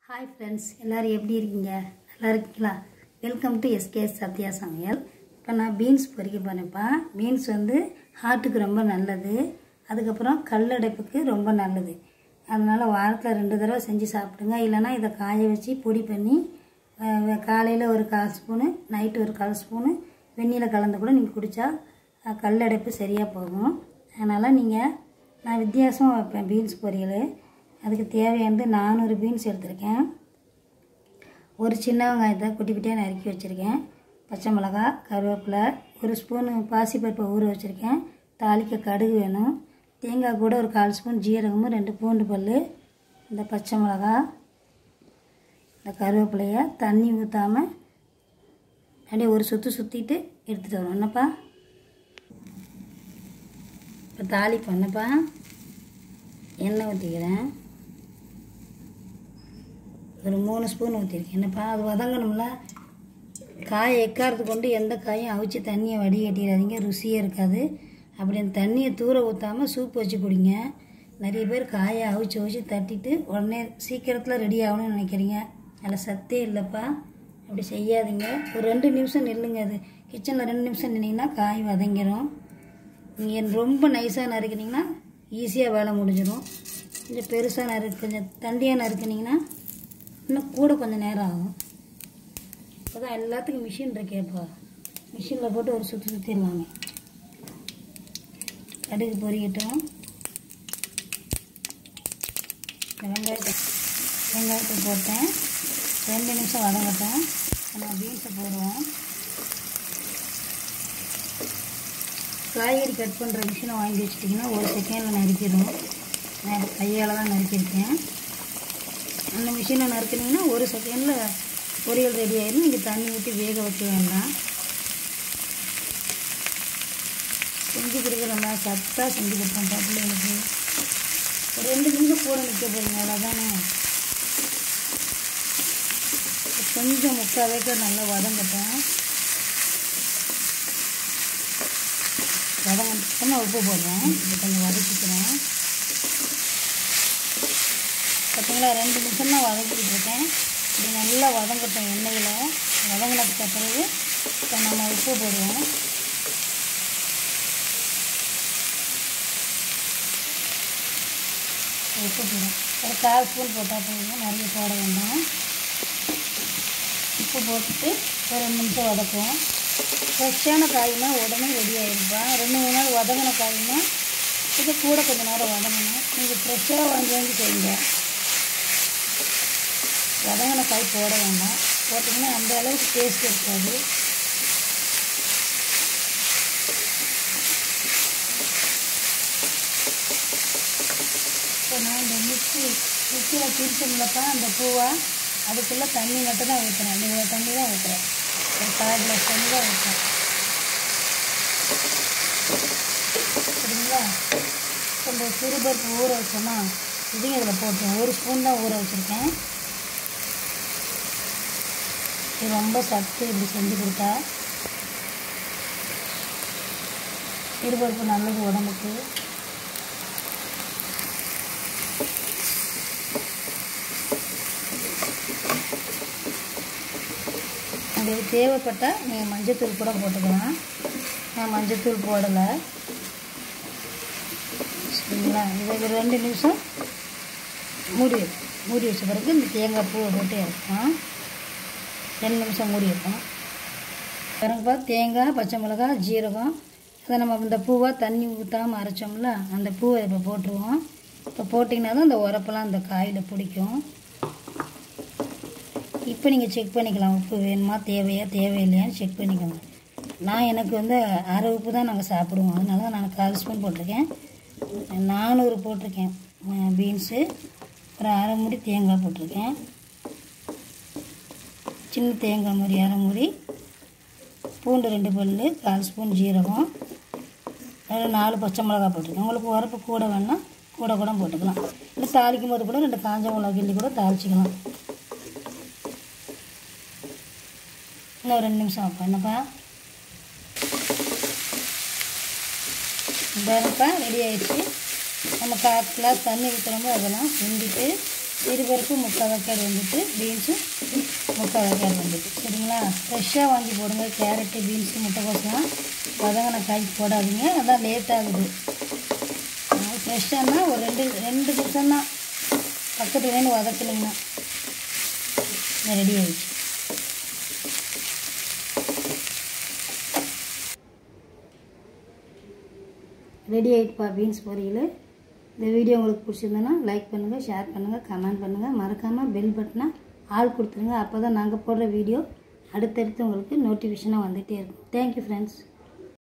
hi friends எல்லோரும் எப்படி இருக்கீங்க நல்லா இருக்கீங்களா வெல்கம் டு எஸ்கேஎஸ் சத்யா சமையல் இப்போ நான் பீன்ஸ் பொரிக்க போனேன்ப்பா பீன்ஸ் வந்து ஹார்ட்டுக்கு ரொம்ப நல்லது அதுக்கப்புறம் கல்லடைப்புக்கு ரொம்ப நல்லது அதனால் வாரத்தில் ரெண்டு தடவை செஞ்சு சாப்பிடுங்க இல்லைன்னா இதை காய வச்சு பொடி பண்ணி காலையில் ஒரு கால் ஸ்பூனு நைட்டு ஒரு கால் ஸ்பூனு வெந்நீரில் கலந்து கூட நீங்கள் குடித்தா அஹ், கல்லடைப்பு சரியாக போகும் அதனால் நீங்கள் நான் வித்தியாசமாக வைப்பேன் பீன்ஸ் பொரியல் அதுக்கு தேவையானது நானூறு பீன்ஸ் எடுத்திருக்கேன் ஒரு சின்ன வெங்காயத்தை குட்டி குட்டியாக நறுக்கி வச்சுருக்கேன் பச்சை மிளகா கருவேப்பிலை ஒரு ஸ்பூனு பாசிப்பருப்பை ஊற வச்சுருக்கேன் தாளிக்க கடுகு வேணும் தேங்காய் கூட ஒரு கால் ஸ்பூன் ஜீரகமும் ரெண்டு பூண்டு பல் இந்த பச்சை மிளகா இந்த கருவேப்பிலைய தண்ணி ஊற்றாமல் அப்படியே ஒரு சுற்று சுற்றிட்டு எடுத்துகிட்டு வரோம் என்னப்பா இப்போ தாளி பண்ணப்பா எண்ணெய் ஊற்றிக்கிறேன் ஒரு மூணு ஸ்பூன் ஊற்றிருக்கேன் என்னப்பா அது வதங்கணும்ல காயை எக்காரத்து கொண்டு எந்த காயும் அவிச்சு தண்ணியை வடிகட்டிடாதீங்க ருசியே இருக்காது அப்படி அந்த தண்ணியை தூர ஊற்றாமல் சூப் வச்சு குடிங்க நிறைய பேர் காயை அவிச்சு அவிச்சு தட்டிட்டு உடனே சீக்கிரத்தில் ரெடி ஆகணும்னு நினைக்கிறீங்க அதில் சத்தே இல்லைப்பா அப்படி செய்யாதீங்க ஒரு ரெண்டு நிமிஷம் நில்லுங்க அது கிச்சனில் ரெண்டு நிமிஷம் நின்னீங்கன்னா காய் வதங்கிடும் நீங்கள் ரொம்ப நைஸாக நறுக்கினீங்கன்னா ஈஸியாக வேலை முடிஞ்சிடும் கொஞ்சம் பெருசாக நறு கொஞ்சம் தண்டியாக நறுக்குனீங்கன்னா இன்னும் கூட கொஞ்சம் நேரம் ஆகும் இப்போ தான் எல்லாத்துக்கும் மிஷின் இருக்கேப்பா மிஷினில் போட்டு ஒரு சுற்றி சுற்றிடலாங்க கடுகு பொரியட்டும் இந்த வெங்காயத்தை வெங்காயத்தை போட்டேன் ரெண்டு நிமிஷம் வதங்கட்டும் நம்ம பீன்ஸை போடுவோம் காய்கறி கட் பண்ணுற மிஷினை வாங்கி வச்சிட்டிங்கன்னா ஒரு செகண்டில் நறுக்கிடும் நான் கையால் தான் நறுக்கியிருக்கேன் அந்த மிஷினை நறுக்குனீங்கன்னா ஒரு செகண்டில் பொரியல் ரெடி ஆயிடும் நீங்கள் தண்ணி ஊற்றி வேக வைக்க வேண்டாம் செஞ்சு கொடுக்குறோம்ல சத்தாக செஞ்சு கொடுப்போம் பிள்ளைங்களுக்கு ஒரு ரெண்டு நிமிஷம் கூட நிற்க போகிறீங்க அவ்வளோதானே கொஞ்சம் முக்கால் வேக்க நல்லா வதங்கட்டும் வதங்கிட்டோம்னா உப்பு போடுறேன் இது கொஞ்சம் வதக்கிக்கிறேன் பார்த்தீங்களா ரெண்டு நிமிஷம் தான் வதக்கிட்டு இருக்கேன் இப்படி நல்லா வதங்கட்டும் எண்ணெயில் வதங்கினதுக்கு பிறகு இப்போ நம்ம உப்பு போடுவோம் உப்பு போடும் ஒரு கால் ஸ்பூன் போட்டால் போதும் நிறைய போட வேண்டாம் உப்பு போட்டுட்டு ஒரு ரெண்டு நிமிஷம் வதக்குவோம் ஃப்ரெஷ்ஷான காய்னா உடனே ரெடி ஆகிருப்பா ரெண்டு மூணு நாள் வதங்கின காய்னா இது கூட கொஞ்சம் நேரம் வதங்கணும் நீங்கள் ஃப்ரெஷ்ஷாக வாங்கி வாங்கி செய்யுங்க வதங்கின காய் போட வேண்டாம் போட்டிங்கன்னா அந்த அளவுக்கு டேஸ்ட் இருக்காது இப்போ நான் இந்த மிக்ஸி மிக்சியில் பிரிச்சோம்லப்பா அந்த பூவா அதுக்குள்ளே தண்ணி மட்டும் தான் ஊற்றுறேன் இவ்வளோ தண்ணி தான் ஊற்றுறேன் ஒரு கால் கிளாஸ் தண்ணி தான் ஊற்றுறேன் சரிங்களா இப்போ இந்த சிறுபருப்பு ஊற வச்சோமா இதையும் இதில் போட்டேன் ஒரு ஸ்பூன் தான் ஊற வச்சுருக்கேன் இது ரொம்ப சத்து இப்படி செஞ்சு கொடுத்தா சிறுபருப்பு நல்லது உடம்புக்கு உங்களுக்கு தேவைப்பட்டால் நீங்கள் மஞ்சத்தூள் கூட போட்டுக்கலாம் நான் மஞ்சத்தூள் போடலை சரிங்களா இதை ஒரு ரெண்டு நிமிஷம் மூடி வைப்போம் மூடி வச்ச பிறகு இந்த தேங்காய் பூவை போட்டு இறக்கலாம் ரெண்டு நிமிஷம் மூடி வைப்போம் பிறகுப்பா தேங்காய் பச்சை மிளகாய் ஜீரகம் அதை நம்ம இந்த பூவை தண்ணி ஊற்றாமல் அரைச்சோம்ல அந்த பூவை இப்போ போட்டுருவோம் இப்போ போட்டிங்கன்னா தான் அந்த உரப்பெல்லாம் அந்த காயில் பிடிக்கும் இப்போ நீங்கள் செக் பண்ணிக்கலாம் உப்பு வேணுமா தேவையா தேவையில்லையான்னு செக் பண்ணிக்கோங்க நான் எனக்கு வந்து அரை உப்பு தான் நாங்கள் சாப்பிடுவோம் அதனால தான் நான் கால் ஸ்பூன் போட்டிருக்கேன் நானூறு போட்டிருக்கேன் பீன்ஸு ஒரு அரை மூடி தேங்காய் போட்டிருக்கேன் சின்ன தேங்காய் மாதிரி அரை மூடி பூண்டு ரெண்டு பல் கால் ஸ்பூன் ஜீரகம் அதில் நாலு பச்சை மிளகா போட்டிருக்கேன் உங்களுக்கு உரப்பு கூட வேணால் கூட கூட போட்டுக்கலாம் இல்லை தாளிக்கும் போது கூட ரெண்டு காஞ்ச மிளகா கிள்ளி கூட தாளிச்சிக்கலாம் இன்னும் ஒரு ரெண்டு நிமிஷம் வைப்பேன் என்னப்பா பாருப்பா ரெடி ஆயிடுச்சு நம்ம கால் கிளாஸ் தண்ணி ஊற்றுறோமோ அதெல்லாம் சுண்டிட்டு சிறுபருப்பு முக்கால் வேக்காடு வந்துட்டு பீன்ஸும் முக்கால் வேக்காடு வந்துட்டு சரிங்களா ஃப்ரெஷ்ஷாக வாங்கி போடுங்க கேரட்டு பீன்ஸு முட்டைக்கோசெலாம் வதங்கின காய் போடாதீங்க அதான் லேட் ஆகுது ஃப்ரெஷ்ஷானா ஒரு ரெண்டு ரெண்டு நிமிஷம் தான் பக்கத்துல வேணும் வதக்கலைங்கன்னா ரெடி ஆயிடுச்சு ரெடி ஆகிட்டுப்பா பீன்ஸ் பொரியல் இந்த வீடியோ உங்களுக்கு பிடிச்சிருந்ததுன்னா லைக் பண்ணுங்கள் ஷேர் பண்ணுங்கள் கமெண்ட் பண்ணுங்கள் மறக்காமல் பெல் பட்டனை ஆள் கொடுத்துருங்க அப்போ தான் நாங்கள் போடுற வீடியோ அடுத்தடுத்து உங்களுக்கு நோட்டிஃபிகேஷனாக வந்துகிட்டே இருக்கும் தேங்க்யூ ஃப்ரெண்ட்ஸ்